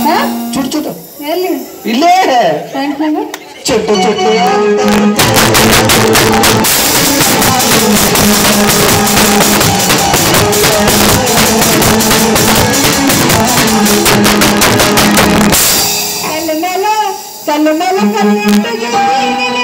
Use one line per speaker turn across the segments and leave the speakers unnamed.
ಹಾ?
ಚುಟ್ ಚುಟ್ಟು
ಎಲ್ಲಿ
ಇಲ್ಲೇ
ಪ್ಯಾಂಟ್ನಾಗ
ಚುಟ್ಟು ಚುಟ್ಟು
ಕಲ್ಲು ಮೇಲೆ ಕಲ್ಲು ಮೇಲೆ ಕಲ್ಲಿಟ್ಟು ಗೆಳೆಯನೇ.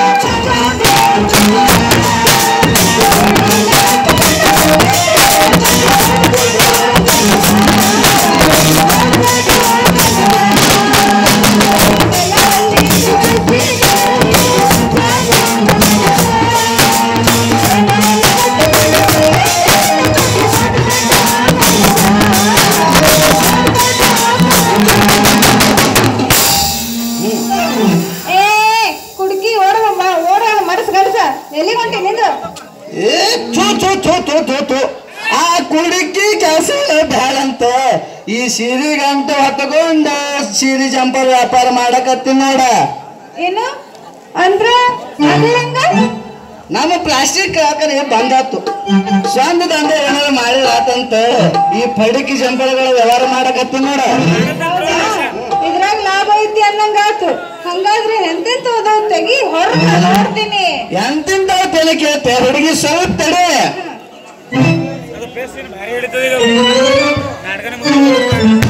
ಏ ಕುಡುಕಿ ಓಡಮ್ಮ ಓಡ ಮನಸ್ ಗಡಸ ಎಲ್ಲಿ ಹೊಂಟಿ ನಿಂದು
ಏ ಥೂ ಥೂ ಥೂ ಥೂ ಥೂ ಥೂ ಆ ಕುಡುಕಿ ಕೆಲಸ ಬ್ಯಾಡಂತ ಈ ಸೀರೆ ಗಂಟು ಹೊತ್ತಕೊಂಡ ಸೀರೆ ಜಂಪರ್ ವ್ಯಾಪಾರ ಮಾಡಕತ್ತೀನಿ ನೋಡ
ಏನು ಅಂದ್ರ ಅದು ಹೆಂಗ
ನಮ್ಮ ಪ್ಲಾಸ್ಟಿಕ್ ಹಾಕನೆ ಬಂದಾತು ಸ್ವಂತ ದಂಧೆ ಏನಾದ್ರು ಮಾಡಿರಾತಂತ ಈ ಪಡಿಕಿ ಜಂಪರ್ಗಳ ವ್ಯವಹಾರ ಮಾಡಕತ್ತೀನಿ ನೋಡ
ಇದ್ರಾಗ ಲಾಭ ಐತಿ ಅನ್ನಂಗಾತು ಹಂಗಾದ್ರೆ ಎಂತೆಂತ ಅದಾವ್ ತೆಗಿ ಹೊರ ನೋಡ್ತೀನಿ
ಎಂತಿಂತ ತಲೆ ಕೇಳ್ತೆ ಹುಡುಗಿ ಸ್ವಲ್ಪ ತಡೆ
ಅದು ಫೇಸ್ ಏನು ಭಾರಿ ಹಿಡಿತದೆ ಈಗ ನಾಟಕನೇ ಮುಗಿದು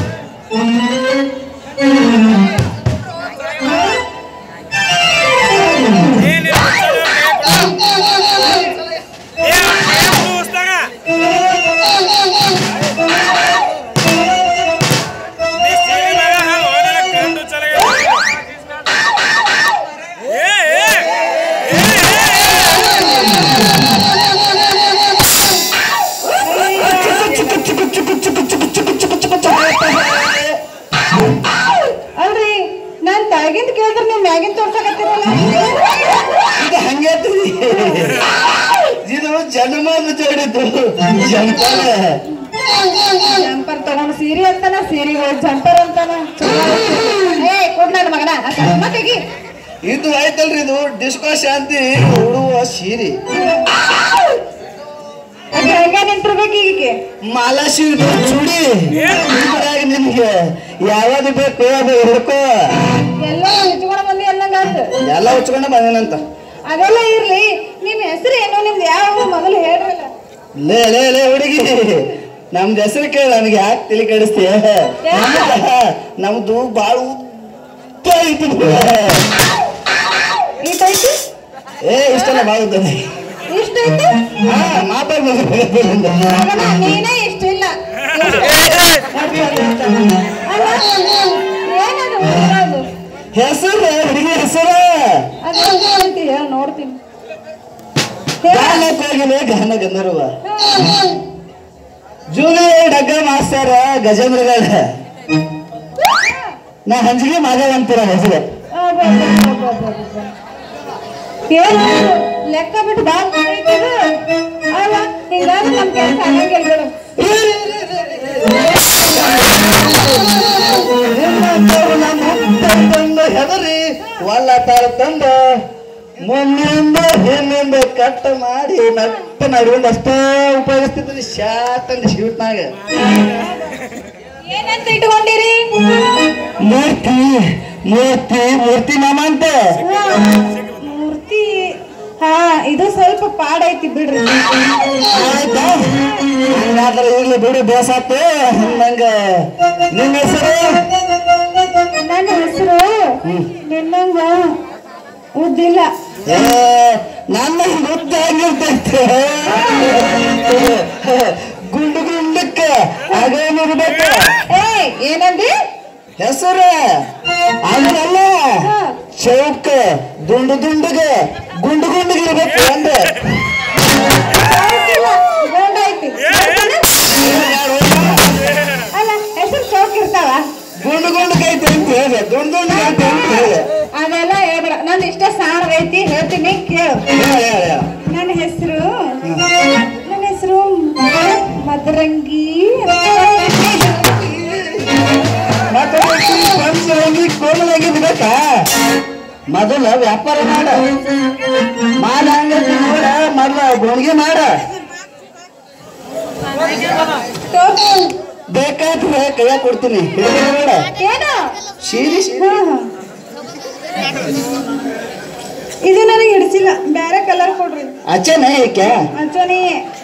ಏನಿಲ್ಲ ಏ ಕೂಸ್ತಾಗ ನೀ ಸೀರೆ ಮಗ ಹಾಗೆ ಹೋದಲ್ಲ ಕಂಡು ಚಲಗ ಏ ಏ ಏ
ಚುಕು ಚುಕು ಚುಕು ಚುಕು ಚುಕು ಚುಕು ಚುಕು ಚುಕು ಚುಕು
ಅಲ್ರಿ ನಾನ್ ತಾಗಿಂದ ಕೇಳಿದ್ರೆ ನೀವ್ ಮ್ಯಾಗಿನ್ ತೋರ್ಸಕತ್ತೀರಲ್ಲ
ಇದು ಹಂಗೈತಿ ಇದು ಜನ್ಮದ ಜೋಡಿದ್ದು ಜಂಪರ್
ಜಂಪರ್ ತಗೊಂಡು ಸೀರೆ ಅಂತಾನ ಸೀರೆಗಳು ಜಂಪರ್ ಅಂತಾನ ಚಲೋ ಐತಿ. ಏ ಕೊಡ್ ನನ್ನ ಮಗನ ಆ ಕರ್ಮ ತೆಗಿ
ಇದು ಐತಲ್ರಿ ಇದು ಡಿಸ್ಕೋ ಶಾಂತಿ ಉಡುವ ಸೀರೆ
ಅದ್ ಹೆಂಗ ನಿಂತಿರ್ಬೇಕು ಈಗೀಗೆ
ಮಾಲಾ ಸೀರೆ ಚುಡಿ ಇದ್ರಾಗ ನಿಮ್ಗೆ ಯಾವ್ದು ಬೇಕು ಅದು ಹಿಡ್ಕೋ
ಎಲ್ಲ ಹಚ್ಕೊಂಡ್ ಬಂದಿ ಅನ್ನಂಗಾತು
ಎಲ್ಲ ಉಚ್ಕೊಂಡು ಬಂದೇನಂತ
ಅದೆಲ್ಲ ಇರ್ಲಿ ನಿಮ್ ಹೆಸರು ಏನು ನಿಮ್ದು ಯಾವ ಮೊದಲು ಹೇಳ್ರಲ್ಲ
ಲೇ ಲೇ ಲೇ ಹುಡುಗಿ ನಮ್ದು ಹೆಸರು ಕೇಳಿ ನನಗೆ ಯಾಕೆ ತಲೆ ಕೆಡಿಸ್ತೀಯ ನಮ್ದು ಭಾಳ ಉದ್ದ ಐತಿ
ಈಟೈತಿ
ಏ ಇಷ್ಟಲ್ಲ ಭಾಳ ಉದ್ದ ಐತಿ.
ಇಷ್ಟ ಐತಿ
ಹಾ ಮಾತಾಡ್ ಮಗನ
ಮಗನ ನೀನೇ ಇಷ್ಟ ಇಲ್ಲ ಅಲ್ಲ ಏನದು ಊರದು?
ಹೆಸರು ಹುಡುಗಿ ಹೆಸರು
ಅದು ಹೆಂಗ್ ಐತಿ ಹೇಳು ನೋಡ್ತೀನಿ ಹೇಳು.
ಗಾನ ಕೋಗಿಲೆ ಗಾನ ಗಂಧರ್ವ ಜೂನಿಯರ್ ಡಗ್ಗ ಮಾಸ್ತರ ಗಜೇಂದ್ರಗಡ ನಾ ಹಂಜಿಗೆ ಮಾದೇವ್ ಅಂತೀರ ಹೆಸರು
ಅಬ್ಬಬ್ಬಬ್ಬಬ್ಬಬ್ಬ. ಏನು ಲೆಕ್ಕ ಬಿಟ್ಟು ಬಾ ಐತಿ ಇದು? ಅಲ್ಲ ಹಿಂಗಾದ್ರೆ ನಮ್ ಕೆಲಸ ಆಗಂಗಿಲ್ಲ ಬಿಡು
ನಿನ್ನಂತವ್ರು ನಮ್ಮ ಹುಟ್ಟಂತಂದು ಹೆದರಿ ಒಲ್ಲ ತಾಳ ತಂದ ಮುನ್ನಿಂದ ಹಿಂದಿಂದ ಕಟ್ ಮಾಡಿ ನಟ್ಟ ನಡುವಿಂದ ಅಷ್ಟೇ ಉಪಯೋಗಿಸ್ತಿದ್ರಿ ಶಾಟ್ ಅಂದ್ ಶೀಟ್ನಾಗ
ಏನಂತ ಇಟ್ಕೊಂಡಿರಿ
ಮೂರ್ತಿ ಮೂರ್ತಿ ಮೂರ್ತಿ ಮಾಮ ಅಂತ
ಮೂರ್ತಿ ಹಾ ಇದು ಸ್ವಲ್ಪ ಪಾಡೈತಿ ಬಿಡ್ರಿ
ಆಯ್ತಾ ಹಂಗಾದ್ರೆ ಇರ್ಲಿ ಬಿಡು ಬೇಸಾತು ನಂಗ ನಿನ್ನ ಹೆಸರು
ನನ್ನ ಹೆಸರು ನಿನ್ನಂಗ ಉದ್ದಿಲ್ಲ
ಏ ನನ್ನ ಮುದ್ದ ಆಗಿರ್ತೈತೆ ಗುಂಡು ಗುಂಡಕ್ಕ ಅದೇನಿರ್ಬೇಕು
ಏ ಏನಂದಿ
ಹೆಸರು ಅದಲ್ಲ ಚೌಕ ದುಂಡು ದುಂಡುಗ ಗುಂಡು ಗುಂಡುಗ ಇರ್ಬೇಕು ಅಂದ್ರೆ
ಗೋಂಡ ಐತಿ ಅಲ್ಲ ಹೆಸರು ಚೌಕ್ ಇರ್ತಾವ
ಗುಂಡು ಗುಂಡುಗ ಐತೆ ಅಂತ ಹೇಳಿದೆ ದುಂಡು ದುಂಡುಗ ಐತೆ ಅಂತ ಹೇಳಿದೆ
ಅದೆಲ್ಲ ಹೇಳ್ಬೇಡ ನಂದು ಇಷ್ಟ ಸಾಣದೈತಿ ಹೇಳ್ತೀನಿ ಕೇಳು
ಹೇಳ ಹೇಳ ಹೇಳ
ನನ್ನ ಹೆಸರು ನನ್ನ ಹೆಸರು ಮದರಂಗಿ
ಮತ್ತೆ ಪಂಚರಂಗಿ ಕೋಮಲಂಗಿ ಬೇಕಾ ಮೊದಲ ವ್ಯಾಪಾರ ಮಾಡ ಮಾಡ ಹಂಗೈತಿ ನೋಡ ಮೊದಲ ಗೋಣಿಗೆ ಮಾಡ ಬೇಕಾದ್ರೆ ಕೈಯಾಗ ಕೊಡ್ತೀನಿ ಹಿಡಿದ್ರೆ ಬೇಡ
ಏನು
ಸೀರಿ ಸೀರಿ
ಹಾ, ಹಾ. ಇದು ನನಗೆ ಹಿಡಿಸಿಲ್ಲ ಬೇರೆ ಕಲರ್ ಕೊಡ್ರಿ
ಅಚ್ಚನೆ ಏಕೆ
ಅಂಚೋನಿ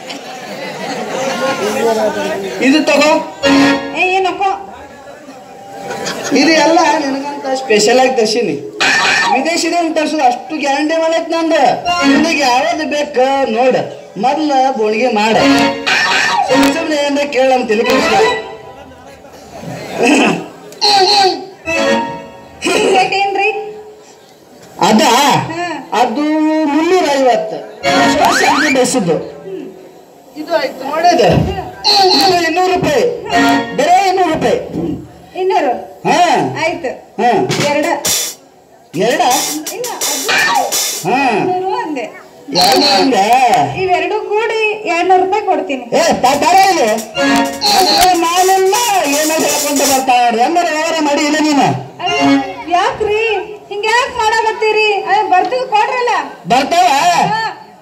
ಇದು ತಗೋ
ಏ ಏನಕ್ಕೋ
ಇದು ಎಲ್ಲ ನಿನಗಂತ ಸ್ಪೆಷಲ್ ಆಗಿ ತರ್ಸೀನಿ ವಿದೇಶಿದಿಂದ ತರ್ಸೋದು ಅಷ್ಟು ಗ್ಯಾರಂಟಿ ಮಾಡೈತ್ ನಂದು ನಿನಗೆ ಯಾವ್ದು ಬೇಕ ನೋಡ ಮೊದ್ಲ ಬೋಣಿಗೆ ಮಾಡ ಸುಮ್ ಸುಮ್ನೆ ಏನ್ರ ಕೇಳಂತ ತಿಳಿ
ರೇಟ್ ಏನ್ರಿ
ಅದ
ಹಾ
ಅದು ಮುನ್ನೂರ ಐವತ್ತು ಸಂಖ್ಯೆ ಬೆಳೆಸಿದ್ದು ಇದು ಆಯ್ತು ನೋಡಿದ ಇದು ಇನ್ನೂರು ರೂಪಾಯಿ ಬರೇ ಇನ್ನೂರು ರೂಪಾಯಿ
ಇನ್ನೂರು
ಹಾ
ಆಯ್ತು
ಹಾ
ಎರಡ
ಎರಡ
ಇಲ್ಲ
ಹಾ
ಇನ್ನೂರು ಅಂದೆ
ಎರಡು ಹಂಗ
ಇವೆರಡು ಕೂಡಿ ಎರಡ್ನೂರು ರೂಪಾಯಿ ಕೊಡ್ತೀನಿ
ಏ ತರ ಇಲ್ಲಿ ನಾನೆಲ್ಲ ಏನೋ ಹೇಳ್ಕೊಂತ ಬರ್ತಾ ನೋಡ್ರಿ ಅಂದ್ರೆ ವ್ಯವಹಾರ ಮಾಡಿ ಇಲ್ಲ ನೀನು
ಅಯ್ಯ, ಯಾಕ್ರಿ ಹಿಂಗ ಯಾಕೆ ಮಾಡಾಕತ್ತೀರಿ ಅಯ್ಯ ಬರ್ತದ ಕೊಡ್ರಲ್ಲ
ಬರ್ತಾವ
ಹಾ.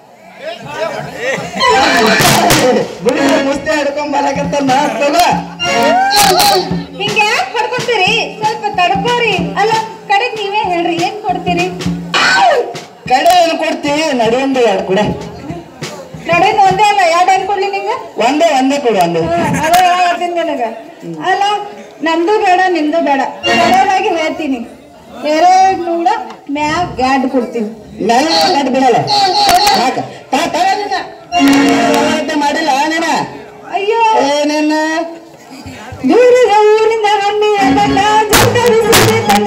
ಗುಡಿ ಮುಸ್ತಿ ಹಿಡ್ಕೊಂಡ್ ಬರಕತ್ತ ನಾ ತಗೋ
ಹಿಂಗ ಯಾಕೆ ಪಡ್ಕೊತೀರಿ ಸ್ವಲ್ಪ ತಡ್ಕೋರಿ ಅಲ್ಲ ಕಡೆಗ್ ನೀವೇ ಹೇಳ್ರಿ ಏನ್ ಕೊಡ್ತೀರಿ
ಕಡೆ ಏನು ಕೊಡ್ತೀವಿ ನಡುವಂದು ಎರಡು ಕೂಡ
ನಡೆಯಿಂದ ಒಂದೇ ಅಲ್ಲ ಎರಡು ಏನ್ ಕೊಡ್ಲಿ ನಿಂಗ
ಒಂದೇ ಒಂದೇ ಕೊಡು ಒಂದೇ
ಹಾ, ಅದೇ ಹೇಳತ್ತೀನಿ ನಿನಗ ಅಲ್ಲ ನಂದು ಬೇಡ ನಿಂದು ಬೇಡ ಸರಳಾಗಿ ಹೇಳ್ತೀನಿ ಎರಡು ನೂರ ಮ್ಯಾಗ್ ಗಾಡ್ ಕೊಡ್ತೀನಿ
ನಾನು ಕಟ್ ಬಿಡಲ್ಲ ಸಾಕ ತಾ ತಾ ನೀನ ವ್ಯವಹಾರ ಮಾಡಿಲ್ಲ ನೀನ
ಅಯ್ಯೋ
ಏನೇನ
ದೂರದ ಊರಿನ ಹಣ್ಣಿಯ ಬಣ್ಣ ಜಗದ ಸುದ್ದಿ ತಂದ.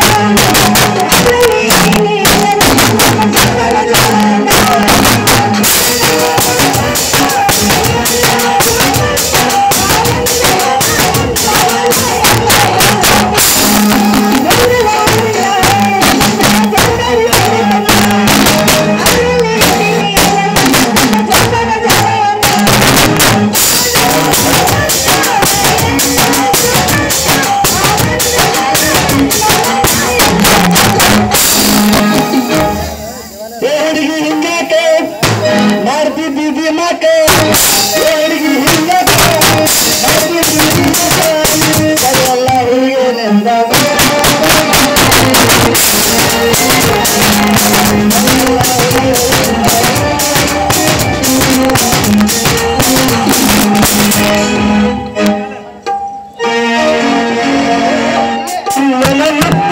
ಏ ಹುಡುಗಿ ಹಿಂಗಾಕೆ ಮಾಡ್ತಿದ್ದಿ ದಿಮಾಕ ಏ ಹುಡುಗಿ ಹಿಂಗಾಕೆ ಮಾಡ್ತಿದ್ದಿ ದಿಮಾಕ ಅದೆಲ್ಲ ಹುಡುಗಿಯರಿಂದ ನನ್ನ